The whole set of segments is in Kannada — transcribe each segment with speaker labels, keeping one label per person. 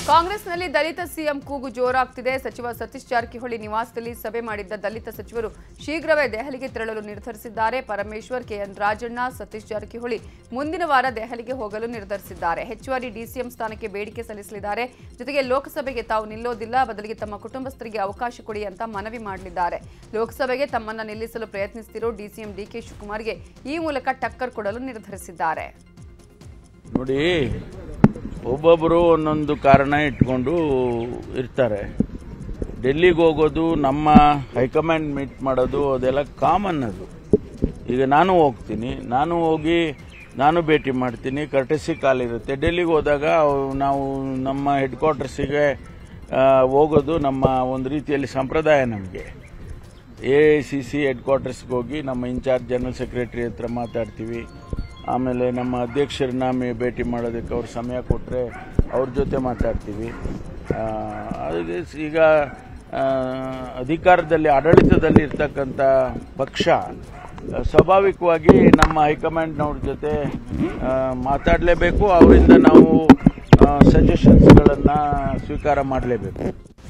Speaker 1: ಕಾಂಗ್ರೆಸ್ನಲ್ಲಿ ದಲಿತ ಸಿಎಂ ಕೂಗು ಜೋರಾಗ್ತಿದೆ ಸಚಿವ ಸತೀಶ್ ಜಾರಕಿಹೊಳಿ ನಿವಾಸದಲ್ಲಿ ಸಭೆ ಮಾಡಿದ್ದ ದಲಿತ ಸಚಿವರು ಶೀಘ್ರವೇ ದೆಹಲಿಗೆ ತೆರಳಲು ನಿರ್ಧರಿಸಿದ್ದಾರೆ ಪರಮೇಶ್ವರ್ ಕೆಎನ್ ರಾಜಣ್ಣ ಸತೀಶ್ ಜಾರಕಿಹೊಳಿ ಮುಂದಿನ ವಾರ ದೆಹಲಿಗೆ ಹೋಗಲು ನಿರ್ಧರಿಸಿದ್ದಾರೆ ಹೆಚ್ಚುವರಿ ಡಿಸಿಎಂ ಸ್ಥಾನಕ್ಕೆ ಬೇಡಿಕೆ ಸಲ್ಲಿಸಲಿದ್ದಾರೆ ಜೊತೆಗೆ ಲೋಕಸಭೆಗೆ ತಾವು ನಿಲ್ಲೋದಿಲ್ಲ ಬದಲಿಗೆ ತಮ್ಮ ಕುಟುಂಬಸ್ಥರಿಗೆ ಅವಕಾಶ ಕೊಡಿ ಅಂತ ಮನವಿ ಮಾಡಲಿದ್ದಾರೆ ಲೋಕಸಭೆಗೆ ತಮ್ಮನ್ನ ನಿಲ್ಲಿಸಲು ಪ್ರಯತ್ನಿಸುತ್ತಿರೋ ಡಿಸಿಎಂ ಡಿಕೆ ಶಿವಕುಮಾರ್ಗೆ ಈ ಮೂಲಕ ಟಕ್ಕರ್ ಕೊಡಲು ನಿರ್ಧರಿಸಿದ್ದಾರೆ
Speaker 2: ನೋಡಿ ಒಬ್ಬೊಬ್ಬರು ಒಂದೊಂದು ಕಾರಣ ಇಟ್ಕೊಂಡು ಇರ್ತಾರೆ ಡೆಲ್ಲಿಗೆ ಹೋಗೋದು ನಮ್ಮ ಹೈಕಮಾಂಡ್ ಮೀಟ್ ಮಾಡೋದು ಅದೆಲ್ಲ ಕಾಮನ್ ಅದು ಈಗ ನಾನು ಹೋಗ್ತೀನಿ ನಾನು ಹೋಗಿ ನಾನು ಭೇಟಿ ಮಾಡ್ತೀನಿ ಕರ್ಟಸಿ ಕಾಲ್ ಇರುತ್ತೆ ಡೆಲ್ಲಿಗೆ ಹೋದಾಗ ಅವ್- ನಾವು ನಮ್ಮ ಹೆಡ್ ಕ್ವಾರ್ಟರ್ಸಿಗೆ ಹೋಗೋದು ನಮ್ಮ ಒಂದು ರೀತಿಯಲ್ಲಿ ಸಂಪ್ರದಾಯ ನಮಗೆ ಎ ಐ ಸಿ ಸಿ ಹೆಡ್ ಕ್ವಾರ್ಟರ್ಸ್ಗೆ ಹೋಗಿ ನಮ್ಮ ಇನ್ಚಾರ್ಜ್ ಜನರಲ್ ಸೆಕ್ರೆಟರಿ ಹತ್ರ ಮಾತಾಡ್ತೀವಿ ಆಮೇಲೆ ನಮ್ಮ ಅಧ್ಯಕ್ಷರನ್ನ ಮೇ- ಭೇಟಿ ಮಾಡೋದಕ್ಕೆ ಅವ್ರು ಸಮಯ ಕೊಟ್ಟರೆ ಅವ್ರ ಜೊತೆ ಮಾತಾಡ್ತೀವಿ ಆ, ಅದಕ್ಕೆ ಸ್- ಈಗ ಆ, ಅಧಿಕಾರದಲ್ಲಿ ಆಡಳಿತದಲ್ಲಿ ಇರ್ತಕ್ಕಂಥ ಪಕ್ಷ ಆ, ಸ್ವಾಭಾವಿಕವಾಗಿ ನಮ್ಮ ಹೈಕಮಾಂಡ್ನವ್ರ ಜೊತೆ ಆ, ಮಾತಾಡಲೇಬೇಕು ಅವರಿಂದ ನಾವು ಸಜೆಷನ್ಸ್ಗಳನ್ನು ಸ್ವೀಕಾರ ಮಾಡಲೇಬೇಕು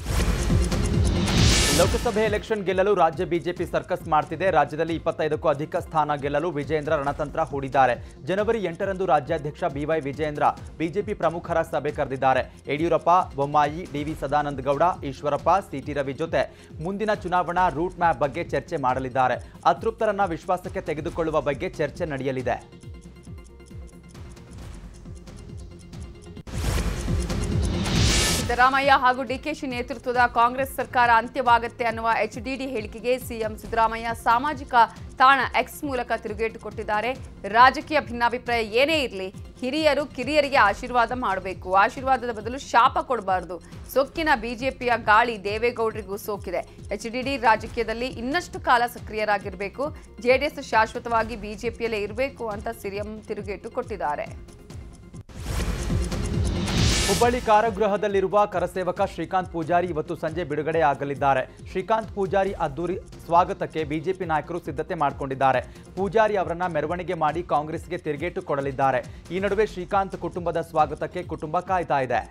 Speaker 3: ಲೋಕಸಭೆ ಎಲೆಕ್ಷನ್ ಗೆಲ್ಲಲು ರಾಜ್ಯ ಬಿಜೆಪಿ ಸರ್ಕಸ್ ಮಾಡ್ತಿದೆ ರಾಜ್ಯದಲ್ಲಿ ಇಪ್ಪತ್ತೈದಕ್ಕೂ ಅಧಿಕ ಸ್ಥಾನ ಗೆಲ್ಲಲು ವಿಜೇಂದ್ರ ರಣತಂತ್ರ ಹೂಡಿದ್ದಾರೆ ಜನವರಿ ಎಂಟರಂದು ರಾಜ್ಯಾಧ್ಯಕ್ಷ ಬಿವೈ ವಿಜೇಂದ್ರ ಬಿಜೆಪಿ ಪ್ರಮುಖರ ಸಭೆ ಕರೆದಿದ್ದಾರೆ ಯಡಿಯೂರಪ್ಪ ಬೊಮ್ಮಾಯಿ ಡಿವಿ ಸದಾನಂದ ಗೌಡ ಈಶ್ವರಪ್ಪ ಸಿಟಿ ರವಿ ಜೊತೆ ಮುಂದಿನ ಚುನಾವಣಾ ರೂಟ್ ಮ್ಯಾಪ್ ಬಗ್ಗೆ ಚರ್ಚೆ ಮಾಡಲಿದ್ದಾರೆ ಅತೃಪ್ತರನ್ನ ವಿಶ್ವಾಸಕ್ಕೆ ತೆಗೆದುಕೊಳ್ಳುವ ಬಗ್ಗೆ ಚರ್ಚೆ ನಡೆಯಲಿದೆ
Speaker 1: ಸಿದ್ದರಾಮಯ್ಯ ಹಾಗೂ ಡಿಕೆಶಿ ನೇತೃತ್ವದ ಕಾಂಗ್ರೆಸ್ ಸರ್ಕಾರ ಅಂತ್ಯವಾಗತ್ತೆ ಅನ್ನುವ ಎಚ್ಡಿಡಿ ಹೇಳಿಕೆಗೆ ಸಿಎಂ ಸಿದ್ದರಾಮಯ್ಯ ಸಾಮಾಜಿಕ ತಾಣ ಎಕ್ಸ್ ಮೂಲಕ ತಿರುಗೇಟು ಕೊಟ್ಟಿದ್ದಾರೆ ರಾಜಕೀಯ ಭಿನ್ನಾಭಿಪ್ರಾಯ ಏನೇ ಇರಲಿ ಹಿರಿಯರು ಕಿರಿಯರಿಗೆ ಆಶೀರ್ವಾದ ಮಾಡಬೇಕು ಆಶೀರ್ವಾದದ ಬದಲು ಶಾಪ ಕೊಡಬಾರದು ಸೊಕ್ಕಿನ ಬಿಜೆಪಿಯ ಗಾಳಿ ದೇವೇಗೌಡರಿಗೂ ಸೋಕಿದೆ ಎಚ್ಡಿಡಿ ರಾಜಕೀಯದಲ್ಲಿ ಇನ್ನಷ್ಟು ಕಾಲ ಸಕ್ರಿಯರಾಗಿರಬೇಕು ಜೆಡಿಎಸ್ ಶಾಶ್ವತವಾಗಿ ಬಿಜೆಪಿಯಲ್ಲೇ ಇರಬೇಕು ಅಂತ ಸಿಎಂ ತಿರುಗೇಟು ಕೊಟ್ಟಿದ್ದಾರೆ
Speaker 3: ಹುಬ್ಬಳ್ಳಿ ಕಾರಾಗೃಹದಲ್ಲಿರುವ ಕರಸೇವಕ ಶ್ರೀಕಾಂತ್ ಪೂಜಾರಿ ಇವತ್ತು ಸಂಜೆ ಬಿಡುಗಡೆ ಆಗಲಿದ್ದಾರೆ ಶ್ರೀಕಾಂತ್ ಪೂಜಾರಿ ಅದ್ದೂರಿ ಸ್ವಾಗತಕ್ಕೆ ಬಿಜೆಪಿ ನಾಯಕರು ಸಿದ್ಧತೆ ಮಾಡಿಕೊಂಡಿದ್ದಾರೆ ಪೂಜಾರಿ ಅವರನ್ನ ಮೆರವಣಿಗೆ ಮಾಡಿ ಕಾಂಗ್ರೆಸ್ಗೆ ತಿರುಗೇಟು ಕೊಡಲಿದ್ದಾರೆ ಈ ನಡುವೆ ಶ್ರೀಕಾಂತ್ ಕುಟುಂಬದ ಸ್ವಾಗತಕ್ಕೆ ಕುಟುಂಬ ಕಾಯ್ತಾ ಇದೆ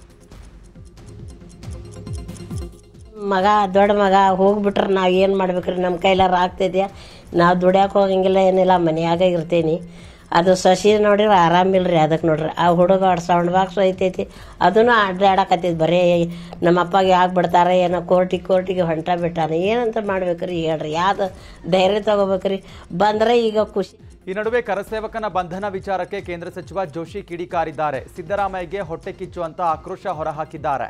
Speaker 4: ಮಗ ದೊಡ್ಡ ಮಗ ಹೋಗ್ಬಿಟ್ರೆ ನಾವು ಏನು ಮಾಡ್ಬೇಕ್ರಿ ನಮ್ಮ ಕೈಲಾರ ಆಗ್ತಿದ್ಯಾ ನಾವು ದುಡ್ಯಾಕೆ ಹೋಗಂಗಿಲ್ಲ ಏನಿಲ್ಲ ಮನ್ಯಾಗ ಇರ್ತೀನಿ ಅದು ಸಸಿ ನೋಡಿದ್ರೆ ಆರಾಮಿಲ್ರಿ ಅದಕ್ಕೆ ನೋಡ್ರಿ ಆ ಹುಡುಗ ಸೌಂಡ್ ಬಾಕ್ಸ್ ಐತೈತಿ ಅದನ್ನು ಅಡ್ಡಾಡಕತ್ತೈತಿ ಬರೀ ನಮ್ಮ ಅಪ್ಪಗೆ ಯಾಕೆ ಬಿಡ್ತಾರೆ ಏನೋ ಕೋರ್ಟಿಗೆ ಕೋರ್ಟಿಗೆ ಹೊಂಟ ಬಿಟ್ಟಾನೆ ಏನಂತ ಮಾಡ್ಬೇಕ್ರಿ ಹೇಳ್ರಿ ಯಾವ್ದು ಧೈರ್ಯ ತಗೋಬೇಕ್ರಿ ಬಂದರೆ ಈಗ ಖುಷಿ
Speaker 3: ಈ ನಡುವೆ ಕರಸೇವಕನ ಬಂಧನ ವಿಚಾರಕ್ಕೆ ಕೇಂದ್ರ ಸಚಿವ ಜೋಶಿ ಕಿಡಿಕಾರಿದ್ದಾರೆ ಸಿದ್ದರಾಮಯ್ಯಗೆ ಹೊಟ್ಟೆ ಕಿಚ್ಚು ಅಂತ ಆಕ್ರೋಶ ಹೊರಹಾಕಿದ್ದಾರೆ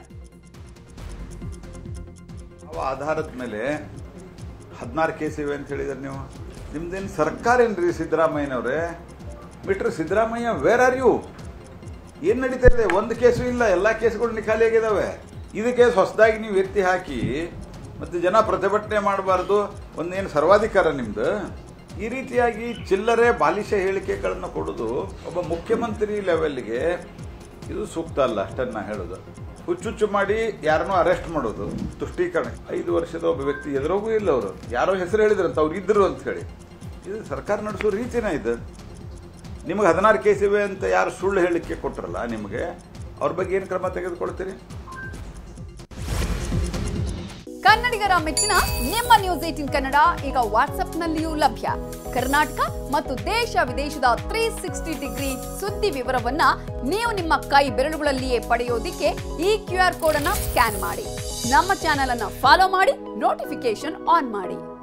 Speaker 5: ಯಾವ ಆಧಾರದ ಮೇಲೆ ಹದಿನಾರು ಕೇಸ್ ಇವೆ ಅಂತ ಹೇಳಿದ್ರೆ ನೀವು ನಿಮ್ದೇನು ಸರ್ಕಾರ ಏನ್ರಿ ಸಿದ್ದರಾಮಯ್ಯನವ್ರೆ ಬಿಟ್ರೆ ಸಿದ್ದರಾಮಯ್ಯ ವೇರ್ ಆರ್ ಯು ಏನು ನಡೀತಾ ಇದೆ ಒಂದು ಕೇಸು ಇಲ್ಲ ಎಲ್ಲ ಕೇಸ್ಗಳು ಖಾಲಿ ಆಗಿದಾವೆ ಇದು ಕೇಸ್ ಹೊಸದಾಗಿ ನೀವು ಎತ್ತಿ ಹಾಕಿ ಮತ್ತೆ ಜನ ಪ್ರತಿಭಟನೆ ಮಾಡಬಾರ್ದು ಒಂದೇನು ಸರ್ವಾಧಿಕಾರ ನಿಮ್ದು ಈ ರೀತಿಯಾಗಿ ಚಿಲ್ಲರೆ ಬಾಲಿಶ ಹೇಳಿಕೆಗಳನ್ನು ಕೊಡೋದು ಒಬ್ಬ ಮುಖ್ಯಮಂತ್ರಿ ಲೆವೆಲ್ಗೆ ಇದು ಸೂಕ್ತ ಅಲ್ಲ ಅಷ್ಟನ್ನ ಹೇಳೋದು ಹುಚ್ಚುಚ್ಚು ಮಾಡಿ ಯಾರನ್ನೋ ಅರೆಸ್ಟ್ ಮಾಡೋದು ತುಷ್ಟೀಕರಣ ಐದು ವರ್ಷದ ಒಬ್ಬ ವ್ಯಕ್ತಿ ಎದುರೋಗೂ ಇಲ್ಲ ಅವರು ಯಾರೋ ಹೆಸರು ಹೇಳಿದ್ರಂತ ಅವ್ರು ಇದ್ರು ಅಂತ ಹೇಳಿ ಇದು ಸರ್ಕಾರ ನಡೆಸೋ ರೀತಿನೇ ಇದು ನಿಮಗೆ ಹದಿನಾರು ಕೇಸ್ ಇವೆ ಅಂತ ಯಾರು ಸುಳ್ಳು ಹೇಳಿಕೆ ಕೊಟ್ರಲ್ಲ ನಿಮಗೆ ಅವ್ರ ಬಗ್ಗೆ ಏನು ಕ್ರಮ ತೆಗೆದುಕೊಳ್ತೀರಿ
Speaker 1: ಕನ್ನಡಿಗರ ಮೆಚ್ಚಿನ ನಿಮ್ಮ ನ್ಯೂಸ್ ಏಟಿನ್ ಕನ್ನಡ ಈಗ ವಾಟ್ಸ್ಆಪ್ನಲ್ಲಿಯೂ ಲಭ್ಯ ಕರ್ನಾಟಕ ಮತ್ತು ದೇಶ ವಿದೇಶದ ತ್ರೀ ಸಿಕ್ಸ್ಟಿ ಡಿಗ್ರಿ ಸುದ್ದಿ ವಿವರವನ್ನ ನೀವು ನಿಮ್ಮ ಕೈ ಬೆರಳುಗಳಲ್ಲಿಯೇ ಪಡೆಯೋದಿಕ್ಕೆ ಈ ಕ್ಯೂ ಆರ್ ಕೋಡ್ ಅನ್ನ ಸ್ಕ್ಯಾನ್ ಮಾಡಿ ನಮ್ಮ ಚಾನೆಲ್ ಅನ್ನ ಫಾಲೋ ಮಾಡಿ ನೋಟಿಫಿಕೇಶನ್ ಆನ್ ಮಾಡಿ